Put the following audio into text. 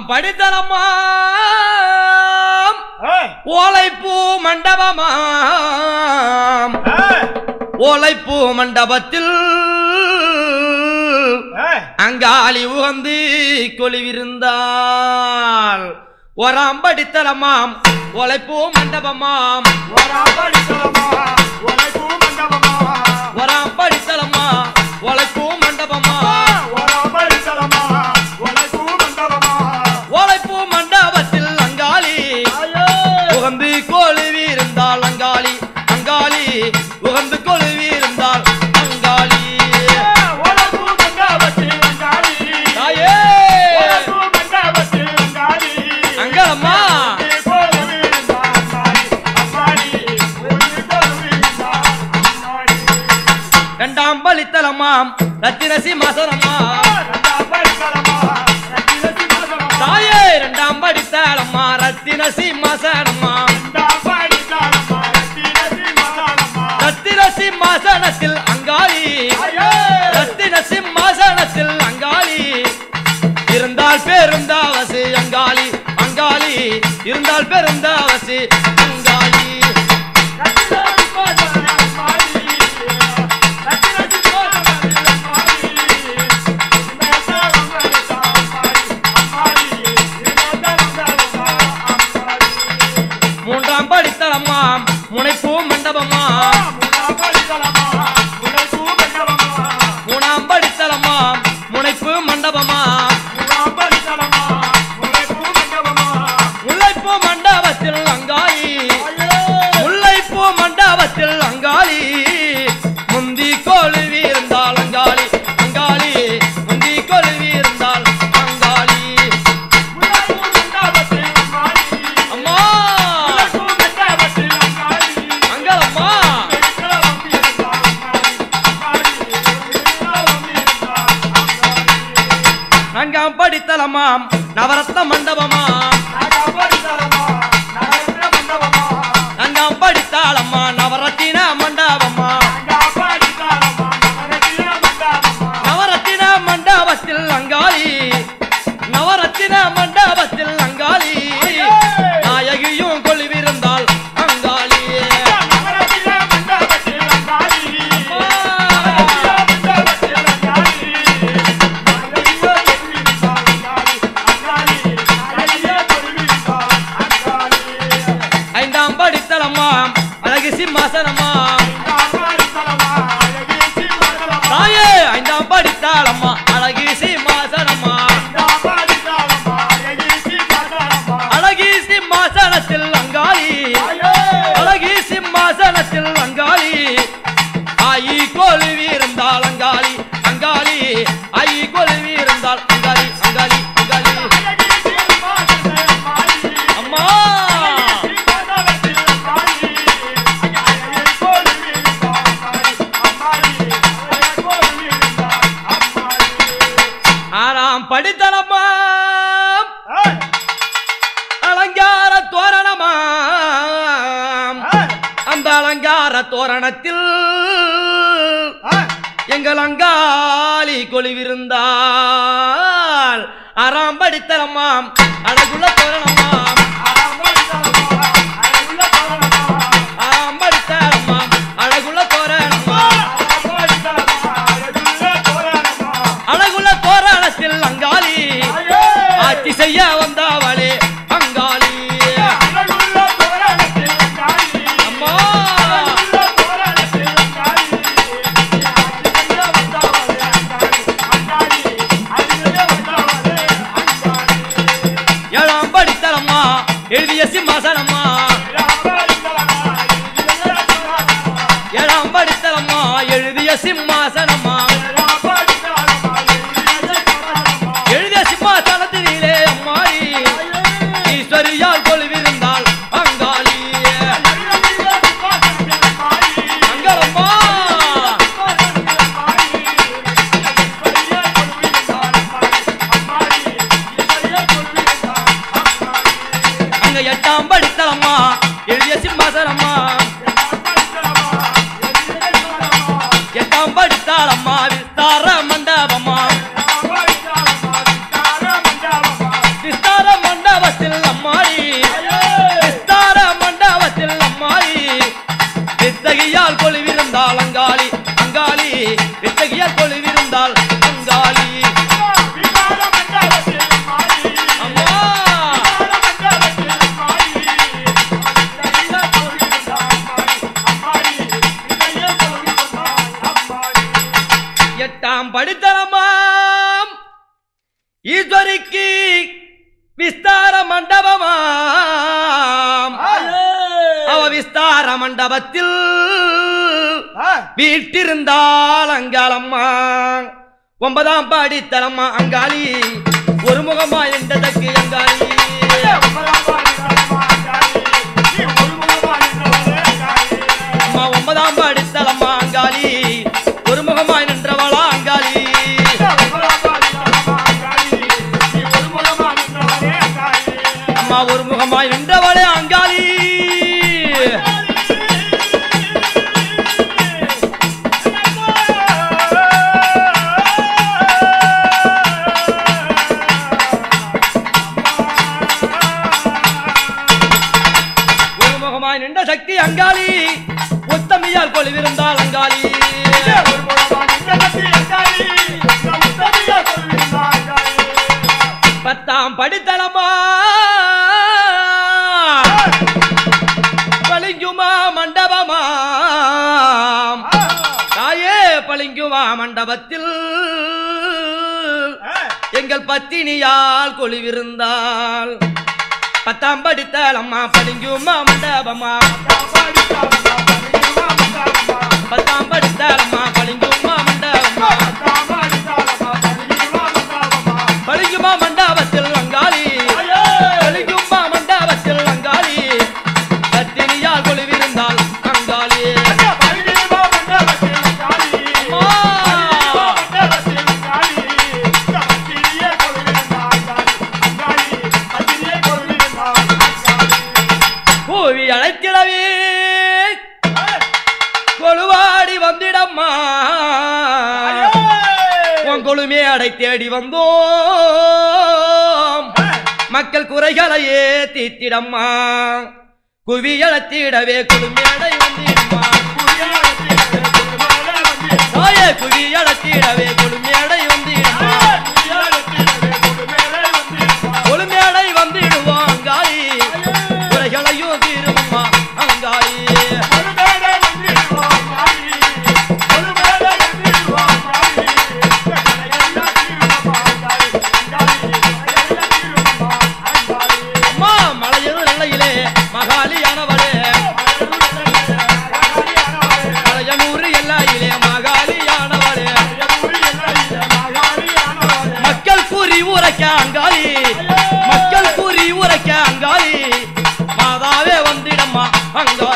படித்தலமாம் ஓலைப்பூ மண்டபமாம் ஓலைப்பூ மண்டபத்தில் அங்காளி உகந்து கொலிவிருந்தாள் ஒராம் படித்தலமாம் ஓலைப்பூ மண்டபமாம் ஒராம் படித்தலமா ஓலைப்பூ மண்டபமா ஓலைப்பூ மண்டபத்தில் அங்காளி உகந்து கொழுவிருந்தாள் அங்காளி அங்காளி உகந்து கொழுவிருந்தாள் அங்காளி தாயே அங்காளம்மா இரண்டாம் பலித்தலமாம் ரத்தினசி மசனமா தாயே இரண்டாம் படித்தலம்மா ரத்தினசி மசனமா ரத்தின சிம்மாசனத்தில் அங்காளி ரத்தின சிம்மாசனத்தில் அங்காளி இருந்தால் பெருந்தாவசி அங்காளி அங்காளி இருந்தால் பெருந்தாவசி அங்காளி மூன்றாம் படித்தளமாம் முனைப்பூ மண்டபமாம் மூணாம் படித்தளமாம் முனைப்பு மண்டபமாம் முல்லைப்பூ மண்டபத்தில் அங்காளி முல்லைப்பூ மண்டபத்தில் அங்காளி முந்தி கொழுவி இருந்தால் அங்காளி அங்காளி முந்தி கொழுவி இருந்தால் அங்காளி அம்மா அங்காளம்மா நான்காம் படித்தளமாம் நவரத்ன மண்டபமாம் நான்காம் படித்தாளம்மா நவரத்தின மண்டபமா நவரத்தின மண்டபத்தில் அங்காளி நவரத்தின மண்டபத்தில் அங்காளி நாயகியும் கொழுவிருந்தாள் அங்காளி ஐந்தாம் படித்தளம்மா அழகு சிம்மாசனமா தாயே ஐந்தாம் படித்தாளம்மா அழகு சிம்மாசனமா அழகி சிம்மாசனத்தில் அங்காளி அழகி சிம்மாசனத்தில் அங்காளி ஆயி கொழுவி இருந்தால் அங்காளி அங்காளி ஆயி கொழுவி இருந்தால் அங்காளி அங்காளி அங்காளி அம்மா ஆறாம் படித்தளமா அலங்கார தோரணமாம் அந்த அலங்கார தோரணத்தில் எங்கள் அங்காளி கொழுவிருந்தால் ஆறாம் படித்தளமாம் அழகுள்ள தோரணமாம் ஆறாம் படித்தளமாம் அழகுள்ள தோரணமாம் அழகுள்ள தோரணத்தில் அங்காளி ஆட்சி செய்ய வந்தவளே அங்காளி அம்மா ஏழாம் படித்தளம்மா எழுதிய சிம்மாசனம்மா ஏழாம் படித்தளம்மா எழுதிய சிம்மாசனம்மா எழுதிய சிம்மாசனத்தினிலே அம்மாடி ஈஸ்வரியால் கொழுவிருந்தாள் அங்காளி அங்காளம்மா அங்க எட்டாம் படித்தளம்மா எழுதிய சிம்மாசனம்மா எட்டாம் படித்தாளம்மா வித்தகையால் கொழுவிருந்தாள் அங்காளி அங்காளி வித்தகையால் கொழுவிருந்தாள் அங்காளி அம்மா எட்டாம் படித்தனமாம் ஈஸ்வரிக்கு விஸ்தார மண்டபமாம் அவ விஸ்தார மண்டபத்தில் வீட்டிருந்தாள் அங்காளம்மா ஒன்பதாம் படித்தலம்மா அங்காளி ஒரு முகமா என்றதற்கு அங்காளி அம்மா ஒன்பதாம் படித்தலம்மா அங்காளி ஒரு முகமாய் நின்றவளா அங்காளி அம்மா ஒரு முகமாய் நின்றவளே அங்காளி ஒரு முகமாய் நின்ற சக்தி அங்காளி உத்தமியால் கொழுவிருந்தாள் அங்காளி பத்தாம் படித்தலமா பளிங்குமா மண்டபமாம் தாயே பளிங்குமா மண்டபத்தில் எங்கள் பத்தினியால் கொழுவிருந்தாள் பத்தாம் படித்தலம்மா பளிங்குமா மண்டபமா பத்தாம் படித்தலம்மா பளிங்குமா மண்டபமா பளிங்குமா மண்டபத்தில் அங்காளி பளிங்குமா மண்டபத்தில் அங்காளி பத்தினியால் கொழுவிருந்தாள் அங்காளி கூவி அழைத்திடவே கொழுவாடி வந்திடம்மா உன் கொழுமே அடை தேடி வந்தோம் மக்கள் குறைகளையே தீத்திடம்மா குவியளத்திடவே குழுமேடை வந்திடம்மா தாயே குவியளத்திடவே குழுமேடை வந்திடம்மா கொழுமேடை வந்திடுவோம் அங்காளி குறைகளையும் தீரும்மா அங்காளி அம்மா மலையும் நல்லையிலே மகாலியானவளே மலையனூர் எல்லாயிலே மகாலியானவளே மக்கள் கூறி உரைக்க அங்காளி மக்கள் கூறி உரைக்க அங்காளி மாதாவே வந்திடம்மா அங்காளி